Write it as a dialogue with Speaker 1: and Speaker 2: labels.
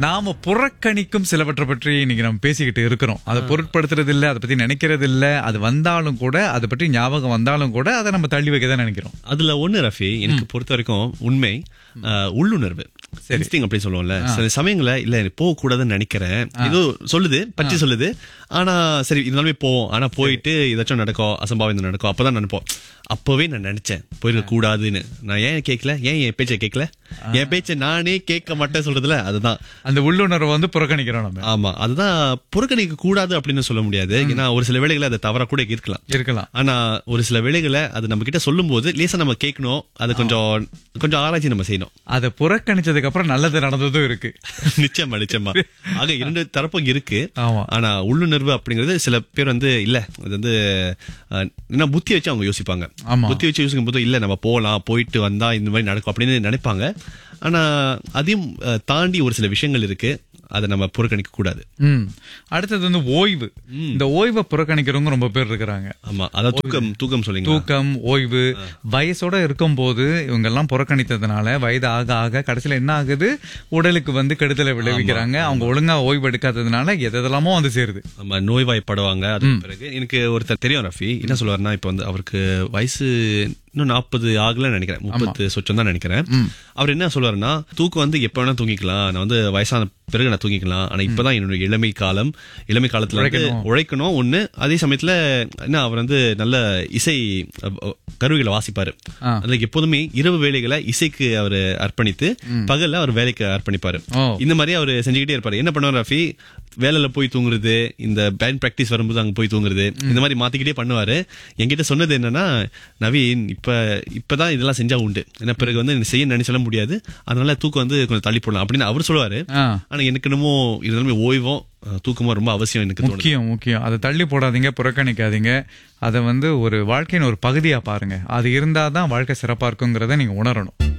Speaker 1: நாம புறக்கணிக்கும் சிலவற்றை பற்றி இன்னைக்கு நம்ம பேசிக்கிட்டு இருக்கிறோம் அதை பொருட்படுத்துறது இல்ல அதை பத்தி நினைக்கிறது இல்ல அது வந்தாலும் கூட அதை பற்றி ஞாபகம் வந்தாலும் கூட அதை நம்ம தள்ளி வைக்க தான் நினைக்கிறோம்
Speaker 2: அதுல ஒண்ணு ரஃபி எனக்கு பொறுத்த வரைக்கும் உண்மை அஹ், உள்ளுணர்வு இன்ஸ்டிங் அப்படி சொல்லுவோம்ல சில சமயங்கள இல்ல போக கூடாதுன்னு நினைக்கிறேன் ஏதோ சொல்லுது பற்றி சொல்லுது ஆனா சரி இருந்தாலுமே போவோம் ஆனா போயிட்டு ஏதாச்சும் நடக்கும் அசம்பாவிதம் நடக்கும் அப்பதான் நினைப்போம் அப்பவே நான் நினைச்சேன் போயிருக்க கூடாதுன்னு நான் ஏன் கேட்கல ஏன் என் பேச்சை கேட்கல என் பேச்சை நானே கேட்க மாட்டேன் சொல்றதுல அதுதான்
Speaker 1: அந்த உள்ளுணர்வை வந்து புறக்கணிக்கிறோம் நம்ம
Speaker 2: ஆமா அதுதான் புறக்கணிக்க கூடாது அப்படின்னு சொல்ல முடியாது ஏன்னா ஒரு சில வேளைகளை அதை தவறா கூட இருக்கலாம்
Speaker 1: இருக்கலாம்
Speaker 2: ஆனா ஒரு சில வேளைகளை அது நம்ம கிட்ட சொல்லும் போது லேசா நம்ம கேட்கணும் அது கொஞ்சம் கொஞ்சம் ஆராய்ச்சி நம்ம செய்யணும்
Speaker 1: அதை புறக்கணிச்சதுக்கு அப்புறம் நல்லது நடந்ததும் இருக்கு
Speaker 2: நிச்சயமா நிச்சயமா ஆக இரண்டு தரப்பும் இருக்கு
Speaker 1: ஆமா
Speaker 2: ஆனா உள்ளுணர்வு அப்படிங்கிறது சில பேர் வந்து இல்ல அது வந்து அஹ், என்ன புத்தி வச்சு அவங்க யோசிப்பாங்க
Speaker 1: ஆமா.
Speaker 2: புத்தி வச்சு யோசிக்கும் போது இல்ல நம்ம போலாம் போயிட்டு வந்தா இந்த மாதிரி நடக்கும் அப்படின்னு நினைப்பாங்க ஆனா அதையும் அஹ், தாண்டி ஒரு சில விஷயங்கள் இருக்கு அதை நம்ம புறக்கணிக்க கூடாது
Speaker 1: ம் அடுத்தது வந்து ஓய்வு இந்த ஓய்வை புறக்கணிக்கிறவங்க ரொம்ப பேர் இருக்கிறாங்க
Speaker 2: ஆமா அதான் தூக்கம் தூக்கம் சொல்லுங்க
Speaker 1: தூக்கம் ஓய்வு வயசோட இருக்கும்போது இவங்க எல்லாம் புறக்கணித்ததுனால வயது ஆக ஆக கடைசியில என்ன ஆகுது உடலுக்கு வந்து கெடுதலை விளைவிக்கிறாங்க அவங்க ஒழுங்கா ஓய்வு எடுக்காததுனால எதெல்லாமோ வந்து சேருது
Speaker 2: நம்ம நோய்வாய்ப்படுவாங்க அதுக்கு பிறகு எனக்கு ஒருத்தர் தெரியும் ரஃபி என்ன சொல்லுவாருன்னா இப்ப வந்து அவருக்கு வயசு இன்னும் நாற்பது ஆகலன்னு நினைக்கிறேன் முப்பத்து சொச்சம் தான் நினைக்கிறேன் அவர் என்ன சொல்லுவாருன்னா தூக்கம் வந்து எப்ப வேணா தூங்கிக்கலாம் நான் வந்து வயசான பிறகு நான் தூங்கிக்கலாம் ஆனா இப்பதான் என்னோட இளமை காலம் இளமை காலத்துல வந்து உழைக்கணும் ஒண்ணு அதே சமயத்துல என்ன அவர் வந்து நல்ல இசை அஹ், அஹ், கருவிகளை வாசிப்பாரு
Speaker 1: ஆ.
Speaker 2: அதுல எப்போதுமே இரவு வேலைகளை இசைக்கு அவர் அர்ப்பணித்து பகல்ல அவர் வேலைக்கு அர்ப்பணிப்பாரு
Speaker 1: ஓ
Speaker 2: இந்த மாதிரி அவர் செஞ்சுக்கிட்டே இருப்பாரு என்ன பண்ணுவார் ரஃபி வேலையில போய் தூங்குறது இந்த பேண்ட் பிராக்டிஸ் வரும்போது அங்க போய் தூங்குறது இந்த மாதிரி மாத்திக்கிட்டே பண்ணுவாரு என்கிட்ட சொன்னது என்னன்னா நவீன் இப்ப இப்பதான் இதெல்லாம் செஞ்சா உண்டு ஏன்னா பிறகு வந்து எனக்கு செய்ய நினைச்சாலும் முடியாது அதனால தூக்கம் வந்து கொஞ்சம் தள்ளி போடலாம் அப்படின்னு அவர் சொல்லுவாரு
Speaker 1: ஆ
Speaker 2: ஆனா எனக்கு என்னமோ இருந்தாலுமே ஓய்வும் அஹ், தூக்கமும் ரொம்ப அவசியம் எனக்கு தோணுது
Speaker 1: முக்கியம் முக்கியம் அதை தள்ளி போடாதீங்க புறக்கணிக்காதீங்க அதை வந்து ஒரு வாழ்க்கையின் ஒரு பகுதியா பாருங்க அது இருந்தாதான் வாழ்க்கை சிறப்பா இருக்குங்கிறத நீங்க உணரணும்